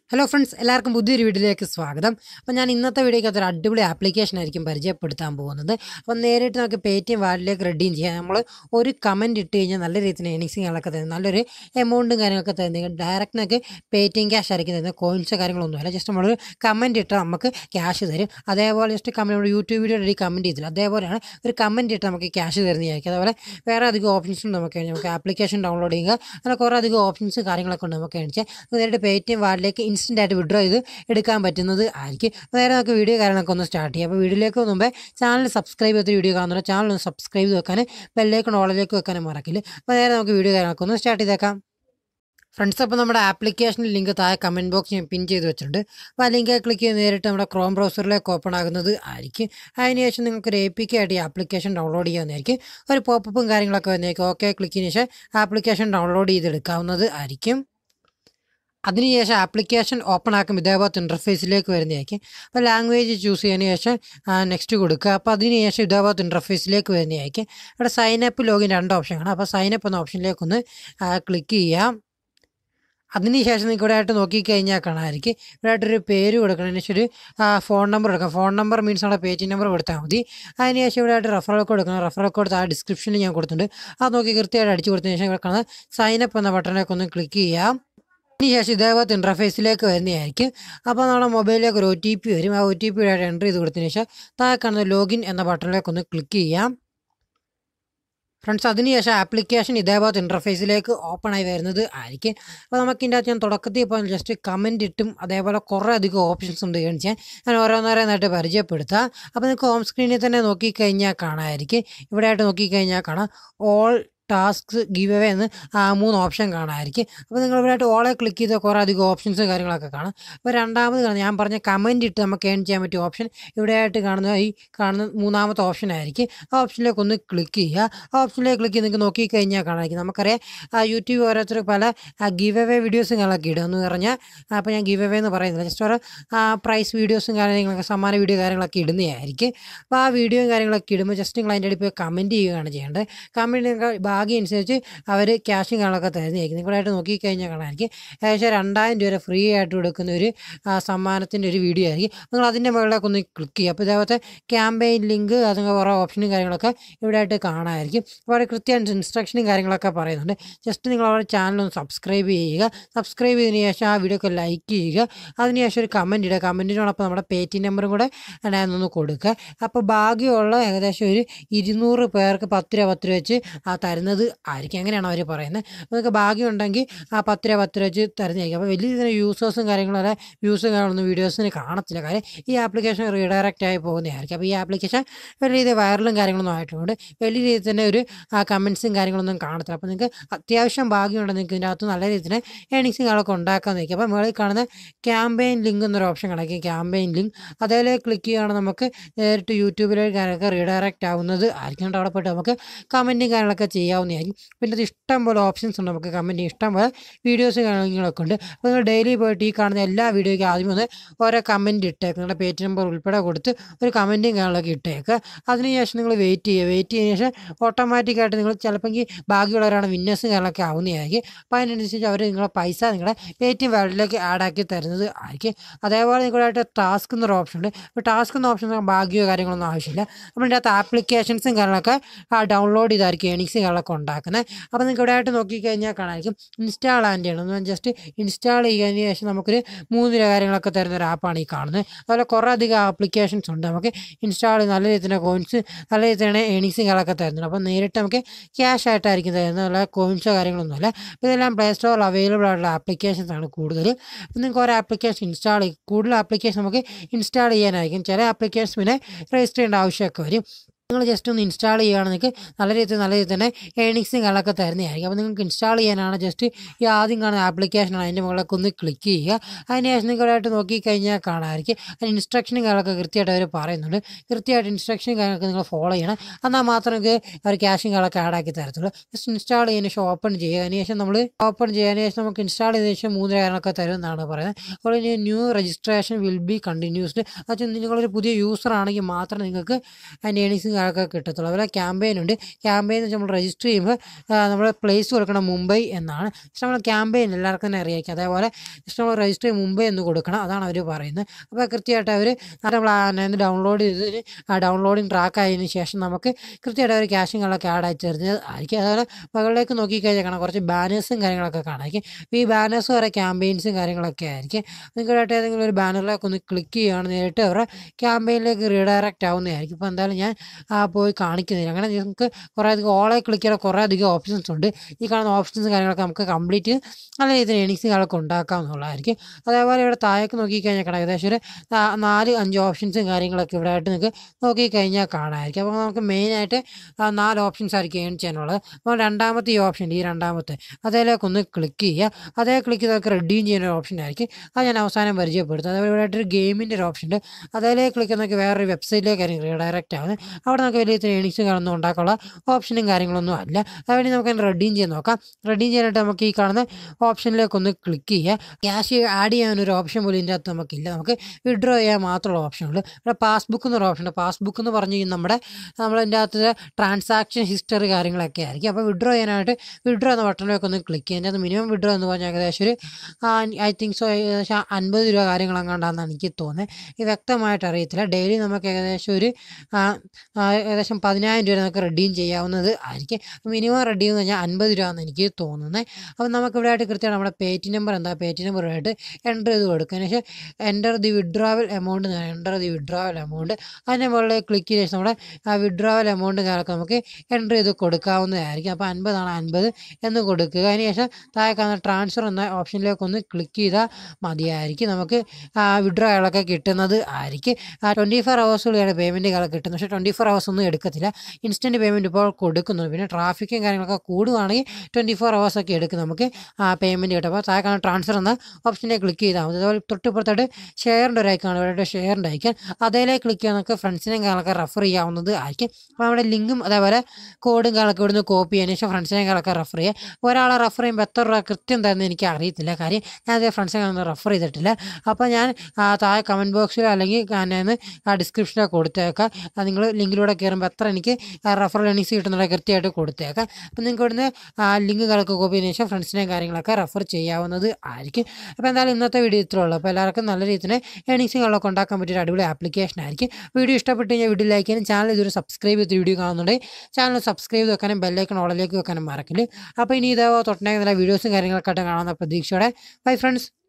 hello friends എല്ലാവർക്കും പുതിയൊരു വീഡിയോയിലേക്ക് സ്വാഗതം അപ്പോൾ ഞാൻ ഇന്നത്തെ വീഡിയോയ്ക്കകത്ത് ഒരു അടിപൊളി ആപ്ലിക്കേഷൻ ആയിരിക്കും പരിചയപ്പെടുത്താൻ പോകുന്നത് അപ്പോൾ നേരിട്ട് നമുക്ക് പേ ടി എം വാർഡിലേക്ക് റെഡീം ചെയ്യാം നമ്മൾ ഒരു കമൻറ്റ് ഇട്ട് കഴിഞ്ഞാൽ നല്ല രീതിയിൽ ഏണിങ്സിങ്ങളൊക്കെ തരുന്നത് നല്ലൊരു എമൗണ്ടും കാര്യങ്ങളൊക്കെ തരുന്നത് ഡയറക്റ്റ് നമുക്ക് പേ ടി എം ക്യാഷ് ആയിരിക്കും തരുന്നത് കോയിൻസോ കാര്യങ്ങളൊന്നുമല്ല ജസ്റ്റ് നമ്മളൊരു കമൻറ്റ് ഇട്ടാൽ നമുക്ക് ക്യാഷ് തരും അതേപോലെ ജസ്റ്റ് കമൻറ്റ് നമ്മൾ യൂട്യൂബ് വീഡിയോ ഒരു കമൻറ്റ് ചെയ്തില്ല അതേപോലെയാണ് ഒരു കമൻറ്റ് ഇട്ട് നമുക്ക് ക്യാഷ് തരുന്നതായിരിക്കും അതേപോലെ വേറെ അധികം ഓപ്ഷൻസും നമുക്ക് നമുക്ക് ആപ്ലിക്കേഷൻ ഡൗൺലോഡ് ചെയ്യുക അങ്ങനെ കുറേ അധികം ഓപ്ഷൻസ് കാര്യങ്ങളൊക്കെ ഉണ്ട് നമുക്ക് കാണിച്ചാൽ നേരിട്ട് പേ ടി എം വാർഡിലേക്ക് ഇൻസ്റ്റൻ്റ് ആയിട്ട് വിഡ്രോ ചെയ്ത് എടുക്കാൻ പറ്റുന്നത് ആയിരിക്കും അപ്പോൾ നേരെ നമുക്ക് വീഡിയോ കാര്യങ്ങളൊക്കെ ഒന്ന് സ്റ്റാർട്ട് ചെയ്യാം അപ്പോൾ വീഡിയോയിലേക്ക് മുമ്പേ ചാനൽ സബ്സ്ക്രൈബ് ചെയ്ത വീഡിയോ കാണുന്ന ചാനൽ ഒന്ന് സബ്സ്ക്രൈബ് ചെയ്ത് വെക്കാൻ ബെല്ലേക്ക് ഓളിലേക്ക് വെക്കാനും മറക്കില്ല അപ്പോൾ നേരെ നമുക്ക് വീഡിയോ കാര്യങ്ങളൊക്കെ ഒന്ന് സ്റ്റാർട്ട് ചെയ്തേക്കാം ഫ്രണ്ട്സ് അപ്പോൾ നമ്മുടെ ആപ്ലിക്കേഷനിൽ ലിങ്ക് താഴെ കമൻറ്റ് ബോക്സ് ഞാൻ പിൻ ചെയ്ത് വെച്ചിട്ടുണ്ട് അപ്പോൾ ആ ലിങ്ക് ക്ലിക്ക് ചെയ്ത് നേരിട്ട് നമ്മുടെ ക്രോം ബ്രൗസറിലേക്ക് ഓപ്പൺ ആകുന്നത് ആയിരിക്കും അതിനുശേഷം നിങ്ങൾക്ക് ഒരു എ പി കെ ആയിട്ട് ഈ ആപ്ലിക്കേഷൻ ഡൗൺലോഡ് ചെയ്യാവുന്നതായിരിക്കും ഒരു പോപ്പപ്പും കാര്യങ്ങളൊക്കെ വന്നേക്കും ഓക്കെ ക്ലിക്ക് ചെയ്തതിന് ശേഷം ആപ്ലിക്കേഷൻ ഡൗൺലോഡ് ചെയ്തെടുക്കാവുന്നത് ആയിരിക്കും അതിനുശേഷം ആപ്ലിക്കേഷൻ ഓപ്പൺ ആക്കും ഇതേപോലത്തെ ഇൻ്റർഫേസിലേക്ക് വരുന്നതായിരിക്കും അപ്പോൾ ലാംഗ്വേജ് ചൂസ് ചെയ്തതിന് ശേഷം നെക്സ്റ്റ് കൊടുക്കുക അപ്പോൾ അതിന് ശേഷം ഇതേപോലത്തെ ഇൻ്റർഫേസിലേക്ക് വരുന്നതായിരിക്കും ഇവിടെ സൈനപ്പ് ലോഗിൻ രണ്ട് ഓപ്ഷൻ കാണാം അപ്പോൾ സൈനപ്പ് എന്ന ഓപ്ഷനിലേക്കൊന്ന് ക്ലിക്ക് ചെയ്യാം അതിനുശേഷം നിങ്ങൾക്ക് ഇവിടെ ആയിട്ട് നോക്കിക്കഴിഞ്ഞാൽ കാണാമായിരിക്കും ഇവിടെ ആയിട്ടൊരു പേര് കൊടുക്കണം അതിന് ശേഷം ഒരു ഫോൺ നമ്പർ കൊടുക്കാം ഫോൺ നമ്പർ മീൻസ് നമ്മുടെ പേജ് നമ്പർ കൊടുത്താൽ മതി അതിനുശേഷം ഇവിടെ ആയിട്ട് റെഫറൽ കോഡ് കൊടുക്കണം റെഫറൽ കോഡ് ആ ഡിസ്ക്രിപ്ഷനിൽ ഞാൻ കൊടുത്തിട്ടുണ്ട് അത് നോക്കി കൃത്യമായിട്ട് അടിച്ചു കൊടുത്തതിന് ശേഷം ഇവിടെ കാണുന്ന സൈനപ്പ് എന്ന ബട്ടണിലേക്ക് ഒന്ന് ക്ലിക്ക് ചെയ്യാം അതിനുശേഷം ഇതേപോലത്തെ ഇൻ്റർഫേസിലേക്ക് വരുന്നതായിരിക്കും അപ്പോൾ നമ്മുടെ മൊബൈലിലേക്ക് ഒരു ഒ ടി പി വരും ആ ഒ ടി പി ആയിട്ട് എൻ്റർ ചെയ്ത് കൊടുത്തതിന് ശേഷം താഴെ കാണുന്ന ലോഗിൻ എന്ന ബട്ടണിലേക്ക് ഒന്ന് ക്ലിക്ക് ചെയ്യാം ഫ്രണ്ട്സ് അതിനുശേഷം ആപ്ലിക്കേഷൻ ഇതേപോലത്തെ ഇൻ്റർഫേസിലേക്ക് ഓപ്പൺ ആയി വരുന്നത് ആയിരിക്കും അപ്പോൾ നമുക്ക് ഇതിൻ്റെ അകത്ത് ഞാൻ തുടക്കത്തിൽ ഇപ്പോൾ ജസ്റ്റ് കമൻറ്റ് ഇട്ടും അതേപോലെ കുറേ അധികം ഓപ്ഷൻസ് ഉണ്ട് കാണിച്ചാൽ ഞാൻ ഓരോന്നോരോന്നായിട്ട് പരിചയപ്പെടുത്താം അപ്പോൾ നിങ്ങൾക്ക് ഹോം സ്ക്രീനിൽ തന്നെ നോക്കിക്കഴിഞ്ഞാൽ കാണാമായിരിക്കും ഇവിടെ ആയിട്ട് നോക്കിക്കഴിഞ്ഞാൽ കാണാം ഓൾ ടാസ്ക് ഗീവ് അവേ എന്ന് ആ മൂന്ന് ഓപ്ഷൻ കാണാമായിരിക്കും അപ്പോൾ നിങ്ങൾ ഇവിടെയായിട്ട് ഓളെ ക്ലിക്ക് ചെയ്ത കുറേ അധികം ഓപ്ഷൻസും കാര്യങ്ങളൊക്കെ കാണാം അപ്പോൾ രണ്ടാമത് കാണാം ഞാൻ പറഞ്ഞ കമൻറ്റ് ഇട്ട് നമുക്ക് ഏൺ ചെയ്യാൻ പറ്റിയ ഓപ്ഷൻ ഇവിടെയായിട്ട് കാണുന്ന ഈ കാണുന്ന മൂന്നാമത്തെ ഓപ്ഷൻ ആയിരിക്കും ആ ഓപ്ഷനിലേക്ക് ഒന്ന് ക്ലിക്ക് ചെയ്യുക ആ ഓപ്ഷനിലേക്ക് ക്ലിക്ക് ചെയ്ത് നിങ്ങൾക്ക് നോക്കിക്കഴിഞ്ഞാൽ കാണാമായിരിക്കും നമുക്കറിയാം ആ യൂട്യൂബ് ഓരോരുത്തർ പല ഗീവ് അവേ വീഡിയോസും കാര്യങ്ങളൊക്കെ ഇടും എന്ന് പറഞ്ഞാൽ അപ്പോൾ ഞാൻ ഗീവ് അവേ എന്ന് പറയുന്നില്ല ജസ്റ്റ് ഓരോ പ്രൈസ് വീഡിയോസും കാര്യങ്ങളൊക്കെ സമ്മാന വീഡിയോ കാര്യങ്ങളൊക്കെ ഇടുന്നതായിരിക്കും അപ്പോൾ ആ വീഡിയോയും കാര്യങ്ങളൊക്കെ ഇടുമ്പോൾ ജസ്റ്റ് നിങ്ങൾ അതിൻ്റെ ഇടയിൽ പോയി കമൻറ്റ് ചെയ്യുകയാണ് ചെയ്യേണ്ടത് കമൻറ്റ് ഭാഗ്യം അനുസരിച്ച് അവർ ക്യാഷും കാര്യങ്ങളൊക്കെ തരുന്നതായിരിക്കും നിങ്ങളായിട്ട് നോക്കിക്കഴിഞ്ഞാൽ കാണാമായിരിക്കും ഏകദേശം രണ്ടായിരം രൂപ വരെ ഫ്രീ ആയിട്ട് കൊടുക്കുന്ന ഒരു സമ്മാനത്തിൻ്റെ ഒരു വീഡിയോ ആയിരിക്കും നിങ്ങൾ അതിൻ്റെ മുകളിലേക്ക് ഒന്ന് ക്ലിക്ക് ചെയ്യുക അപ്പോൾ ഇതേപോലത്തെ ക്യാമ്പയിൻ ലിങ്ക് അതിന് കുറേ ഓപ്ഷനും കാര്യങ്ങളൊക്കെ ഇവിടെ ആയിട്ട് കാണാമായിരിക്കും അപ്പോൾ അവിടെ കൃത്യമായിട്ട് ഇൻസ്ട്രക്ഷനും കാര്യങ്ങളൊക്കെ പറയുന്നുണ്ട് ജസ്റ്റ് നിങ്ങൾ അവരുടെ ചാനൽ ഒന്ന് സബ്സ്ക്രൈബ് ചെയ്യുക സബ്സ്ക്രൈബ് ചെയ്തതിന് ശേഷം ആ വീഡിയോ ഒക്കെ ലൈക്ക് ചെയ്യുക അതിനുശേഷം ഒരു കമൻറ്റ് ഇടുക കമൻറ്റിനോടൊപ്പം നമ്മുടെ പേ ടി നമ്പറും കൂടെ ഒന്ന് കൊടുക്കുക അപ്പോൾ ഭാഗ്യമുള്ള ഏകദേശം ഒരു ഇരുന്നൂറ് പേർക്ക് പത്ത് രൂപ പത്ത് രൂപ വെച്ച് ആ തരുന്നത് ആയിരിക്കും അങ്ങനെയാണ് അവർ പറയുന്നത് നിങ്ങൾക്ക് ഭാഗ്യമുണ്ടെങ്കിൽ ആ പത്ത് രൂപ പത്ത് രൂപ വെച്ച് തരുന്നതായിരിക്കും അപ്പോൾ വലിയ രീതിയിൽ യൂസേഴ്സും കാര്യങ്ങളൊക്കെ വ്യൂസും കാര്യങ്ങളൊന്നും വീഡിയോസിന് കാണത്തില്ല കാര്യം ഈ ആപ്ലിക്കേഷൻ റീഡയറക്റ്റ് ആയി പോകുന്നതായിരിക്കും അപ്പോൾ ഈ ആപ്ലിക്കേഷൻ വലിയ രീതിയിൽ വൈറലും കാര്യങ്ങളൊന്നും ആയിട്ടുണ്ട് വലിയ രീതിയിൽ തന്നെ ഒരു കമൻസും കാര്യങ്ങളൊന്നും കാണത്തില്ല അപ്പോൾ നിങ്ങൾക്ക് അത്യാവശ്യം ഭാഗ്യമുണ്ടെങ്കിൽ നിങ്ങൾക്ക് ഇതിൻ്റെ അകത്ത് നല്ല രീതിയിൽ തന്നെ ഏണിങ്സും കാര്യങ്ങളൊക്കെ ഉണ്ടാക്കാൻ നിൽക്കും അപ്പോൾ മുകളിൽ കാണുന്ന ക്യാമ്പയിൻ ലിങ്ക് എന്നൊരു ഓപ്ഷൻ കിടക്കും ക്യാമ്പയിൻ ലിങ്ക് അതേലെ ക്ലിക്ക് ചെയ്യുകയാണെങ്കിൽ നമുക്ക് നേരിട്ട് യൂട്യൂബിലേക്ക് കാര്യങ്ങളൊക്കെ റീഡയറക്റ്റ് ആവുന്നത് ആയിരിക്കും അവിടെ പോയിട്ട് നമുക്ക് കമൻറ്റും കാര്യങ്ങളൊക്കെ ചെയ്യാവുന്നതായിരിക്കും പിന്നെ ഇത് ഇഷ്ടം പോലെ ഓപ്ഷൻസ് ഉണ്ട് നമുക്ക് കമൻറ്റ് ഇഷ്ടം പോലെ വീഡിയോസ് കാര്യങ്ങളൊക്കെ ഉണ്ട് അപ്പോൾ നിങ്ങൾ ഡെയിലി പോയിട്ട് ഈ കാണുന്ന എല്ലാ വീഡിയോയ്ക്കും ആദ്യം ഒന്ന് ഓരോ കമൻറ്റ് ഇട്ടേക്ക് നിങ്ങളുടെ പേജ് നമ്പർ ഉൾപ്പെടെ കൊടുത്ത് ഒരു കമൻറ്റും കാര്യങ്ങളൊക്കെ ഇട്ടേക്കുക അതിനുശേഷം നിങ്ങൾ വെയിറ്റ് ചെയ്യുക വെയിറ്റ് ചെയ്തതിന് ശേഷം ഓട്ടോമാറ്റിക്കായിട്ട് നിങ്ങൾ ചിലപ്പോൾ ബാക്കിയുള്ളവരാണ് വിന്നേഴ്സും കാര്യങ്ങളൊക്കെ ആവുന്നതായിരിക്കും അപ്പോൾ അതിനനുസരിച്ച് അവർ നിങ്ങളെ പൈസ നിങ്ങളുടെ പേ ടി എം വാലറ്റിലേക്ക് ആഡ് ആക്കി തരുന്നത് ആയിരിക്കും അതേപോലെ നിങ്ങളായിട്ട് ടാസ്ക് എന്നൊരു ഓപ്ഷൻ ഉണ്ട് അപ്പോൾ ടാസ്ക് എന്ന ഓപ്ഷൻ ഭാഗ്യമോ കാര്യങ്ങളൊന്നും ആവശ്യമില്ല അപ്പോൾ ഇതിൻ്റെ അകത്ത് ആപ്ലിക്കേഷൻസും കാര്യങ്ങളൊക്കെ ഡൗൺലോഡ് ചെയ്തായിരിക്കും ഏണിങ്സും കാര്യങ്ങളൊക്കെ ഉണ്ടാക്കുന്നത് അപ്പോൾ നിങ്ങൾക്ക് ഇവിടെ ആയിട്ട് നോക്കിക്കഴിഞ്ഞാൽ കാണാമായിരിക്കും ഇൻസ്റ്റാൾ ആൻഡ് ചെയ്യണം ജസ്റ്റ് ഇൻസ്റ്റാൾ ചെയ്തതിന് ശേഷം നമുക്കൊരു മൂന്ന് രൂപ കാര്യങ്ങളൊക്കെ തരുന്ന ഒരു ആപ്പാണ് ഈ കാണുന്നത് അതുപോലെ കുറേ അധികം ആപ്ലിക്കേഷൻസ് ഉണ്ട് നമുക്ക് ഇൻസ്റ്റാൾ നല്ല രീതിയിൽ കോയിൻസ് നല്ല രീതിയിൽ ഏണിങ്സും കാര്യങ്ങളൊക്കെ തരുന്നുണ്ട് അപ്പോൾ നേരിട്ട് നമുക്ക് ക്യാഷ് ആയിട്ടായിരിക്കും തരുന്നത് അല്ല കോയിൻസോ കാര്യങ്ങളൊന്നുമല്ല അപ്പോൾ ഇതെല്ലാം പ്ലേ സ്റ്റോറിൽ അവൈലബിൾ ആയിട്ടുള്ള ആപ്ലിക്കേഷൻസ് ആണ് കൂടുതൽ അപ്പോൾ നിങ്ങൾക്ക് ഓരോ ആപ്ലിക്കേഷൻ ഇൻസ്റ്റാൾ കൂടുതൽ ആപ്ലിക്കേഷൻ നമുക്ക് ഇൻസ്റ്റാൾ ചെയ്യാനായിരിക്കും ചില ആപ്ലിക്കേഷൻ പിന്നെ രജിസ്റ്റർ ചെയ്യേണ്ട ആവശ്യമൊക്കെ വരും നിങ്ങൾ ജസ്റ്റ് ഒന്ന് ഇൻസ്റ്റാൾ ചെയ്യുകയാണെങ്കിൽ നല്ല രീതിയിൽ നല്ല രീതിയിൽ തന്നെ ഏണിങ്സും കാര്യങ്ങളൊക്കെ തരുന്നതായിരിക്കും അപ്പോൾ നിങ്ങൾക്ക് ഇൻസ്റ്റാൾ ചെയ്യാനാണ് ജസ്റ്റ് ഈ ആദ്യം കാണുന്ന ആപ്ലിക്കേഷനാണ് അതിൻ്റെ മുകളിലേക്ക് ഒന്ന് ക്ലിക്ക് ചെയ്യുക അതിനുശേഷം നിങ്ങളായിട്ട് നോക്കിക്കഴിഞ്ഞാൽ കാണാമായിരിക്കും അതിന് ഇൻസ്ട്രക്ഷനും കാര്യങ്ങളൊക്കെ കൃത്യമായിട്ട് അവർ പറയുന്നുണ്ട് കൃത്യമായിട്ട് ഇൻസ്ട്രക്ഷനും കാര്യങ്ങളൊക്കെ നിങ്ങൾ ഫോളോ ചെയ്യണം എന്നാൽ മാത്രം നിങ്ങൾക്ക് അവർ ക്യാഷും കാര്യങ്ങളൊക്കെ ആഡ് ആക്കി തരത്തുള്ളൂ ജസ്റ്റ് ഇൻസ്റ്റാൾ ചെയ്തതിന് ശേഷം ഓപ്പൺ ചെയ്യുക അതിനുശേഷം നമ്മൾ ഓപ്പൺ ചെയ്തതിന് ശേഷം നമുക്ക് ഇൻസ്റ്റാൾ ചെയ്തതിന് ശേഷം മൂന്ന് കാര്യങ്ങളൊക്കെ തരും എന്നാണ് പറയുന്നത് അപ്പോൾ ഇനി new registration will be continued അത് നിങ്ങളൊരു പുതിയ യൂസർ ആണെങ്കിൽ മാത്രം നിങ്ങൾക്ക് അതിൻ്റെ ഏണിങ്സും കാര്യങ്ങളൊക്കെ കിട്ടത്തുള്ളൂ അതുപോലെ ക്യാമ്പയിൻ ഉണ്ട് ക്യാമ്പയിൻ നമ്മൾ രജിസ്റ്റർ ചെയ്യുമ്പോൾ നമ്മൾ പ്ലേസ് കൊടുക്കണം മുംബൈ എന്നാണ് പക്ഷെ നമ്മൾ ക്യാമ്പയിൻ എല്ലാവർക്കും തന്നെ അറിയായിരിക്കും അതേപോലെ ജസ്റ്റ് നമ്മൾ രജിസ്റ്റർ ചെയ്ത് മുംബൈ എന്ന് കൊടുക്കണം അതാണ് അവർ പറയുന്നത് അപ്പോൾ കൃത്യമായിട്ട് അവർ നമ്മൾ അതിന് ഡൗൺലോഡ് ചെയ്ത് ആ ഡൗൺലോഡിങ് ട്രാക്ക് ആയതിനു ശേഷം നമുക്ക് കൃത്യമായിട്ട് അവർ ക്യാഷുകളൊക്കെ ആഡ് ആയി ചേർന്നത് ആയിരിക്കും അതുപോലെ മുകളിലേക്ക് നോക്കിക്കഴിഞ്ഞാൽ കാണാം കുറച്ച് ബാനേഴ്സും കാര്യങ്ങളൊക്കെ കാണാമായിരിക്കും അപ്പോൾ ഈ ബാനേഴ്സ് വരെ ക്യാമ്പയിൻസും കാര്യങ്ങളൊക്കെ ആയിരിക്കും നിങ്ങളായിട്ട് ഏതെങ്കിലും ഒരു ബാനറിലേക്ക് ഒന്ന് ക്ലിക്ക് ചെയ്യുകയാണ് നേരിട്ട് അവരുടെ ക്യാമ്പയിനിലേക്ക് റീഡയറക്റ്റ് ആവുന്നതായിരിക്കും ഇപ്പോൾ എന്തായാലും ഞാൻ ആ, പോയി കാണിക്കുന്നില്ല അങ്ങനെ നിങ്ങൾക്ക് കുറേ അധികം ഓളെ ക്ലിക്ക് ചെയ്യാൻ കുറേ അധികം ഓപ്ഷൻസ് ഉണ്ട് ഈ കാണുന്ന ഓപ്ഷൻസ് കാര്യങ്ങളൊക്കെ നമുക്ക് കംപ്ലീറ്റ് നല്ല രീതിയിൽ എണിക്സ് കാര്യങ്ങളൊക്കെ ഉണ്ടാക്കാവുന്നതായിരിക്കും അതേപോലെ ഇവിടെ താഴേക്ക് നോക്കിക്കഴിഞ്ഞാൽ കാണാം ഏകദേശം ഒരു നാ- നാല് അഞ്ച് ഓപ്ഷൻസും കാര്യങ്ങളൊക്കെ ഇവിടെ ആയിട്ട് നിങ്ങൾക്ക് നോക്കിക്കഴിഞ്ഞാൽ കാണാമായിരിക്കും അപ്പോൾ നമുക്ക് മെയിനായിട്ട് നാല് ഓപ്ഷൻസ് ആയിരിക്കും ഏൺ ചെയ്യാനുള്ളത് അപ്പോൾ രണ്ടാമത്തെ ഈ ഓപ്ഷൻ ഈ രണ്ടാമത്തെ അതിലേക്ക് ഒന്ന് ക്ലിക്ക് ചെയ്യുക അതേ ക്ലിക്ക് ചെയ്ത് നമുക്ക് റെഡീം ചെയ്യുന്ന ഒരു ഓപ്ഷൻ ആയിരിക്കും അത് ഞാൻ അവസാനം പരിചയപ്പെടുത്തും അതേപോലെ ഇവിടെ ആയിട്ടൊരു ഗെയിമിൻ്റെ ഒരു ഓപ്ഷൻ ഉണ്ട് അതിലേക്ക് ക്ലിക്ക് ചെയ്ത് നമുക്ക് വേറൊരു വെബ്സൈറ്റിലേക്കായിരിക്കും റീഡയറക്റ്റ് ആവുന്നത് അവിടെ നമുക്ക് വലിയ ഏണിങ്സ് കാണുന്ന ഉണ്ടാക്കാനുള്ള ഓപ്ഷനും കാര്യങ്ങളൊന്നും അല്ല അതുവേണ്ടി നമുക്ക് റെഡീം ചെയ്ത് നോക്കാം റെഡീം ചെയ്യാനായിട്ട് നമുക്ക് ഈ കാണുന്ന ഓപ്ഷനിലേക്ക് ഒന്ന് ക്ലിക്ക് ചെയ്യുക ക്യാഷ് ആഡ് ചെയ്യാനൊരു ഓപ്ഷൻ പോലും ഇതിൻ്റെ അകത്ത് നമുക്കില്ല നമുക്ക് വിഡ്രോ ചെയ്യാൻ മാത്രമുള്ള ഓപ്ഷനുള്ളൂ ഇവിടെ പാസ്ബുക്ക് എന്നൊരു ഓപ്ഷൻ ഉണ്ട് പാസ്ബുക്ക് എന്ന് പറഞ്ഞു കഴിഞ്ഞാൽ നമ്മുടെ നമ്മളതിൻ്റെ അകത്ത് ട്രാൻസാക്ഷൻ ഹിസ്റ്ററി കാര്യങ്ങളൊക്കെ ആയിരിക്കും അപ്പോൾ വിഡ്രോ ചെയ്യാനായിട്ട് വിഡ്രോ എന്ന ബട്ടണിലേക്ക് ഒന്ന് ക്ലിക്ക് ചെയ്യുക അതിനകത്ത് മിനിമം വിഡ്രോ എന്ന് പറഞ്ഞാൽ ഏകദേശം ഒരു ഐ തിങ്ക് സോ ഏകദേശം അൻപത് രൂപ കാര്യങ്ങളെങ്ങാണ്ടാണെന്നാണ് എനിക്ക് തോന്നുന്നത് ഇത് വ്യക്തമായിട്ട് അറിയത്തില്ല ഡെയിലി നമുക്ക് ഏകദേശം ഒരു ആ, ആ, ഏകദേശം പതിനായിരം രൂപ നമുക്ക് റെഡീം ചെയ്യാവുന്നത് ആയിരിക്കും മിനിമം റെഡീം എന്ന് പറഞ്ഞാൽ അൻപത് രൂപ എന്ന് എനിക്ക് തോന്നുന്നത് അപ്പോൾ നമുക്ക് ഇവിടെ ആയിട്ട് കൃത്യമാണ് നമ്മുടെ പേ ടി നമ്പർ എന്താ പേ ടി നമ്പറായിട്ട് എൻ്റർ ചെയ്ത് കൊടുക്കുക അതിന് ശേഷം enter the withdrawal amount enter the withdrawal amount അതിൻ്റെ മുകളിൽ ക്ലിക്ക് ചെയ്ത ശേഷം നമ്മുടെ ആ വിഡ്രോവൽ എമൗണ്ട് കാര്യമൊക്കെ നമുക്ക് എൻ്റർ ചെയ്ത് കൊടുക്കാവുന്നതായിരിക്കും അപ്പോൾ അൻപതാണ് അൻപത് എന്ന് കൊടുക്കുക അതിന് ശേഷം താഴെ കാണുന്ന ട്രാൻസ്ഫർ എന്ന ഓപ്ഷനിലേക്ക് ഒന്ന് ക്ലിക്ക് ചെയ്താൽ മതിയായിരിക്കും നമുക്ക് വിഡ്രോ അയാളൊക്കെ കിട്ടുന്നത് ആയിരിക്കും ട്വൻറ്റി ഫോർ അവേഴ്സുകളിലാണ് പേയ്മെൻറ്റ് കാലം കിട്ടുന്നത് പക്ഷേ ട്വൻറ്റി ഫോർ അവേഴ്സ് ഒന്നും എടുക്കത്തില്ല ഇൻസ്റ്റൻറ്റ് പേയ്മെൻറ്റ് ഇപ്പോൾ കൊടുക്കുന്നുണ്ട് പിന്നെ ട്രാഫിക്കും കാര്യങ്ങളൊക്കെ കൂടുവാണെങ്കിൽ ട്വൻറ്റി ഫോർ അവേഴ്സൊക്കെ എടുക്കും നമുക്ക് പേയ്മെൻറ്റ് കിട്ടും അപ്പോൾ താഴെ കാണുന്ന ട്രാൻസ്ഫർ എന്ന ഓപ്ഷനിലേക്ക് ക്ലിക്ക് ചെയ്താൽ മതി അതുപോലെ തൊട്ടിപ്പുറത്തായിട്ട് ഷെയറിൻ്റെ ഒരു ഐക്കാണ് ഇവിടെ ഷെയറിൻ്റെ ഐക്കൺ അതേലേക്ക് ക്ലിക്ക് ചെയ്യാൻ നമുക്ക് ഫ്രണ്ട്സിനെയും കാര്യങ്ങളൊക്കെ റെഫർ ചെയ്യാവുന്നത് ആയിരിക്കും അപ്പോൾ നമ്മുടെ ലിങ്കും അതേപോലെ കോഡും കാര്യങ്ങളൊക്കെ ഇവിടുന്ന് കോപ്പി ചെയ്യുന്നതിന് ശേഷം ഫ്രണ്ട്സിനെയും കാര്യങ്ങളൊക്കെ റെഫർ ചെയ്യുക ഒരാളെ റെഫർ ചെയ്യുമ്പോൾ എത്ര രൂപ കൃത്യം തരുന്നത് എനിക്ക് അറിയത്തില്ല കാര്യം ഞാൻ അതേ ഫ്രണ്ട്സിനെ ഒന്നും റെഫർ ചെയ്തിട്ടില്ല അപ്പോൾ ഞാൻ ആ, താഴെ കമൻറ്റ് ബോക്സിലോ അല്ലെങ്കിൽ ഞാൻ ആ ഡിസ്ക്രിപ്ഷനിലോ കൊടുത്തേക്കാം നിങ്ങൾ ലിങ്കിലൂടെ കയറുമ്പോൾ എത്ര എനിക്ക് റെഫറൽ എണീസ് കിട്ടുന്നുള്ള കൃത്യമായിട്ട് കൊടുത്തേക്കാം അപ്പം നിങ്ങൾക്ക് ഇവിടുന്ന് ലിങ്ക് കാര്യങ്ങളൊക്കെ കോപ്പി ചെയ്തതിനു ശേഷം ഫ്രണ്ട്സിനെയും കാര്യങ്ങളൊക്കെ റെഫർ ചെയ്യാവുന്നത് ആയിരിക്കും അപ്പോൾ എന്തായാലും ഇന്നത്തെ വീഡിയോ ഇത്രേ ഉള്ളൂ അപ്പോൾ എല്ലാവർക്കും നല്ല രീതിയിൽ ഏണിങ്സും കാര്യങ്ങളൊക്കെ ഉണ്ടാക്കാൻ പറ്റിയ ഒരു അടിപൊളി ആപ്ലിക്കേഷൻ ആയിരിക്കും വീഡിയോ ഇഷ്ടപ്പെട്ട് കഴിഞ്ഞാൽ വീഡിയോ ലൈക്ക് ചെയ്യാനും ചാനൽ ഇതൊരു സബ്സ്ക്രൈബ് ചെയ്ത് വീഡിയോ കാണുന്നുണ്ടെങ്കിൽ ചാനൽ സബ്സ്ക്രൈബ് ചെയ്ത് വെക്കാനും ബെല്ലൈക്കൺ ഓളിലേക്ക് വെക്കാനും മറക്കില്ല അപ്പോൾ ഇനി ഇതോ തൊട്ടനേക്ക് നല്ല വീഡിയോസും കാര്യങ്ങളൊക്കെ ആയിട്ട് കാണുന്ന പ്രതീക്ഷയോടെ ബൈ ഫ്രണ്ട്സ്